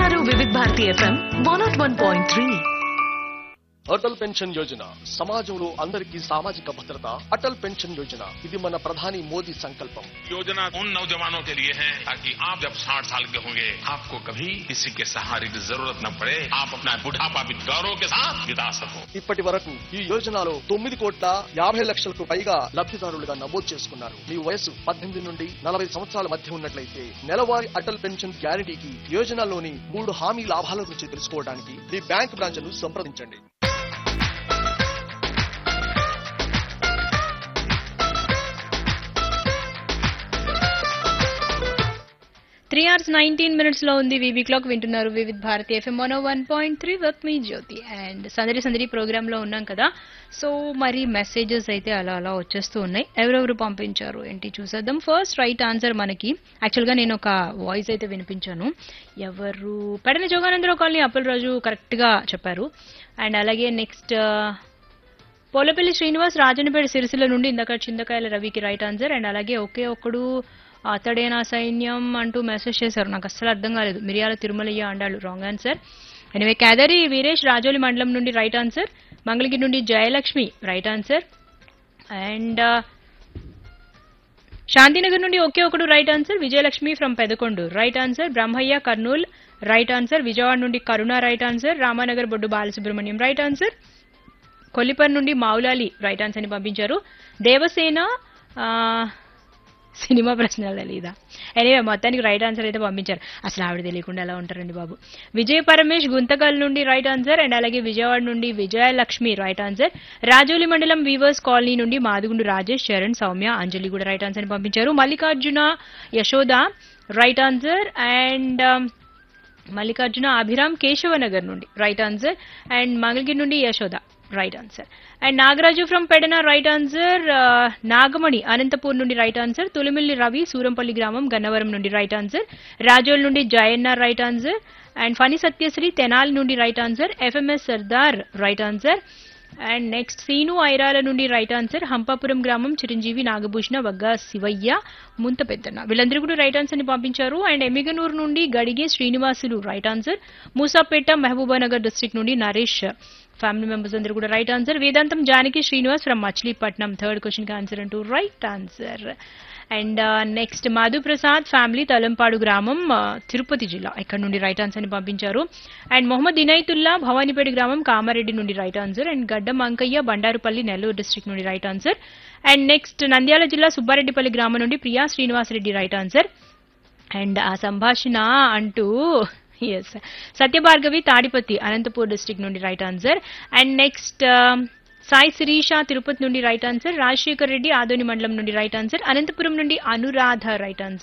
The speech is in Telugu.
వింటున్నారు Vividh Bharati FM one nought one point three Atal pension Yojana సమాజంలో అందరికీ సామాజిక భద్రత అటల్ పెన్షన్ యోజన ఇది మన ప్రధాని మోదీ సంకల్పం योजना उन नौजवानों के लिए है ताकि आप जब 60 साल के होंगे आपको कभी किसी के सहारे की जरूरत न पड़े आप अपना बुढ़ापा भी गौरव के साथ बिता सको ఇప్పటి వరకు ఈ యోజనలో తొమ్మిది కోట్ల యాభై లక్షలకు పైగా లబ్ధిదారులుగా నమోదు చేసుకున్నారు మీ వయసు పద్దెనిమిది నుండి నలభై సంవత్సరాల మధ్య ఉన్నట్లయితే నెలవారీ అటల్ పెన్షన్ గ్యారంటీకి యోజనలోని మూడు హామీ లాభాల గురించి తెలుసుకోవడానికి మీ బ్యాంక్ బ్రాంచ్ను సంప్రదించండి త్రీ అవర్స్ నైన్టీన్ మినిట్స్ లో ఉంది వీవీ క్లాక్ వింటున్నారు Vividh Bharati FM one one point three with me Jyothi and సందడి సందడి ప్రోగ్రామ్ లో ఉన్నాం కదా సో మరి మెసేజెస్ అయితే అలా అలా వచ్చేస్తూ ఉన్నాయి ఎవరెవరు పంపించారు ఏంటి చూసేద్దాం ఫస్ట్ రైట్ ఆన్సర్ మనకి యాక్చువల్గా నేను ఒక వాయిస్ అయితే వినిపించాను ఎవరు పెడన జోగానందరావు కాలనీ అప్పలరాజు కరెక్ట్ గా చెప్పారు అండ్ అలాగే నెక్స్ట్ పోలపల్లి శ్రీనివాస్ రాజనపేట సిరిసిల్ల నుండి ఇందాక చింతకాయల రవికి రైట్ ఆన్సర్ అండ్ అలాగే ఒకే ఒక్కడు అతడేనా సైన్యం అంటూ మెసేజ్ చేశారు నాకు అస్సలు అర్థం కాలేదు Miriyala Tirumalaiah Andalu wrong answer anyway Kedari Veeresh Rajoli మండలం నుండి రైట్ ఆన్సర్ మంగళగిరి నుండి Jayalakshmi right answer and Shantinagar నుండి ఒకే ఒకడు right answer Vijayalakshmi from Pedakondu right answer Brahmaiah Kurnool right answer Vijayawada నుండి Karuna right answer Ramanagar Boddu Balasubrahmanyam right answer Kollipar నుండి మావులాలి రైట్ ఆన్సర్ ని పంపించారు దేవసేన ఆ, సినిమా ప్రశ్నలు తెలీదా ఎనీవే మొత్తానికి రైట్ ఆన్సర్ అయితే పంపించారు అసలు ఆవిడ తెలియకుండా ఎలా ఉంటారండి బాబు విజయ్ పరమేష్ గుంతకల్ నుండి రైట్ ఆన్సర్ అండ్ అలాగే విజయవాడ నుండి విజయలక్ష్మి రైట్ ఆన్సర్ రాజోలి మండలం వీవర్స్ కాలనీ నుండి మాదిగుండు రాజేష్ చరణ్ సౌమ్య అంజలి కూడా రైట్ ఆన్సర్ ని పంపించారు Mallikarjuna Yashoda right answer and Mallikarjuna Abhiram Keshavnagar నుండి రైట్ ఆన్సర్ అండ్ మంగళగిరి నుండి Yashoda right answer and Nagaraju from Pedana right answer Nagamani Anantapur నుండి రైట్ ఆన్సర్ తులిమిల్లి రవి సూరంపల్లి గ్రామం గన్నవరం నుండి రైట్ ఆన్సర్ రాజోల్ నుండి Jayanna right answer and Phani Satyasri Tenali నుండి right answer FMS Sardar right answer and next Seenu Irala నుండి రైట్ ఆన్సర్ హంపాపురం గ్రామం చిరంజీవి నాగభూషణ వగ్గ శివయ్య ముంత పెద్దన్న వీళ్ళందరూ కూడా రైట్ ఆన్సర్ ని పంపించారు అండ్ ఎమిగనూరు నుండి Gadige Srinivasulu right answer Musapet Mahabubnagar district నుండి నరేష్ ఫ్యామిలీ మెంబర్స్ అందరూ కూడా right answer Vedantam Janaki Srinivas from Machilipatnam third question కి ఆన్సర్ అంటూ right answer and next Madhu Prasad family Talampadu గ్రామం ఆ, తిరుపతి జిల్లా ఇక్కడ నుండి రైట్ ఆన్సర్ ని పంపించారు అండ్ మొహమ్మద్ ఇనైతుల్లా భవానీపేట గ్రామం కామారెడ్డి నుండి right answer and Gaddam Ankaiah Bandarupalli Nellore district నుండి right answer and next Nandyal జిల్లా సుబ్బారెడ్డిపల్లి గ్రామం నుండి Priya Srinivasa Reddy right answer and ఆ సంభాషణ అంటూ ఎస్ సత్యభార్గవి తాడిపత్రి అనంతపూర్ డిస్ట్రిక్ట్ నుండి right answer and next Sai Sirisha Tirupati నుండి రైట్ ఆన్సర్ రాజశేఖర్ రెడ్డి ఆదోని మండలం నుండి రైట్ ఆన్సర్ అనంతపురం నుండి అనురాధ రైట్ ఆన్సర్